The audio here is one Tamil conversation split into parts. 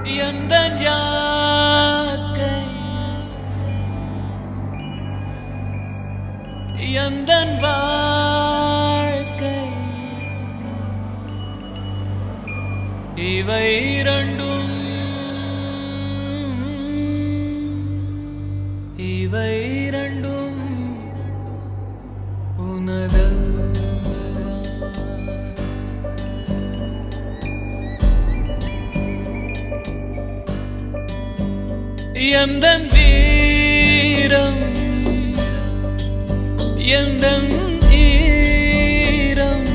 எந்தன் யாக்கை எந்தன் வாழ்க்கை இவை இரண்டும் இவை இரண்டும் உனதல்லவா எந்தன் வீரம் எந்தன் ஈரம்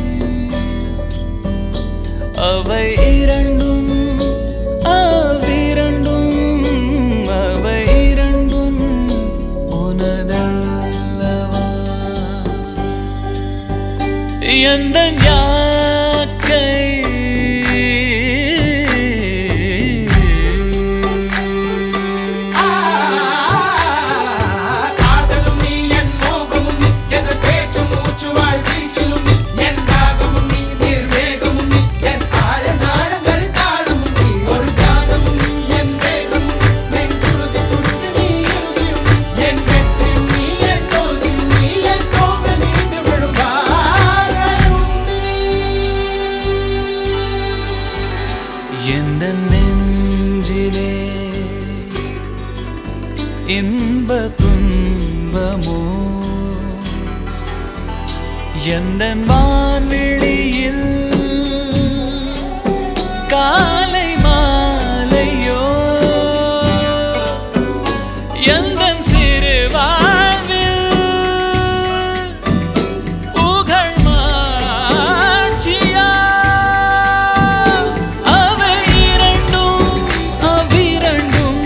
அவை இரண்டும் அவ்விரண்டும் அவை இரண்டும் உனதல்லவா எந்தன் யாக்கை காதலும் நீ என் மோகமும் நீ என் பேச்சு மூச்சு வாழ் வீச்சிலும் நீ என் தாகமும் நீ நிர்வேகமும் நீ என் ஆழ நாளங்கள் தாளமும் நீ ஒரு காதமும் நீ என் வேகமும் என் துருதி துருதி நீ இறுதியும் நீ என் வெற்றியும் நீ என் தோல்வியும் நீ என் தோக நீந்து விழும் வாரையும் எந்த நெஞ்சிலே இன்ப துன்பமோ எந்த வான்வெளியில் காலை மாலையோ எந்த சிறு வாழ்வில் புகழ் மாட்சியா அவை இரண்டும் அவ்விரண்டும்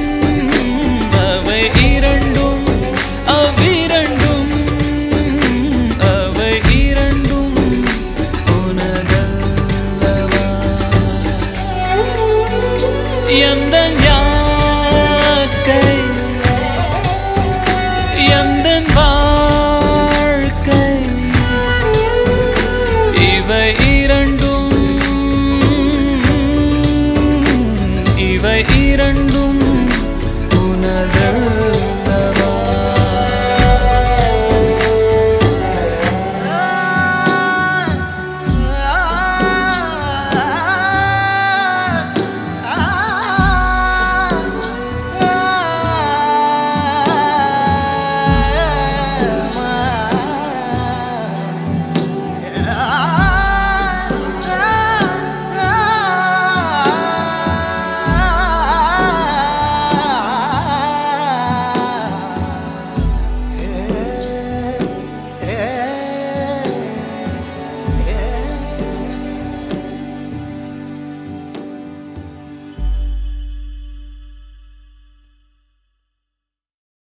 அவை இரண்டும் அவ்விரண்டும் அவை இரண்டும் உனதல்லவா எந்த யாக்கை எந்த வாழ்க்கை இவை இரண்டும் இவை இரண்டும்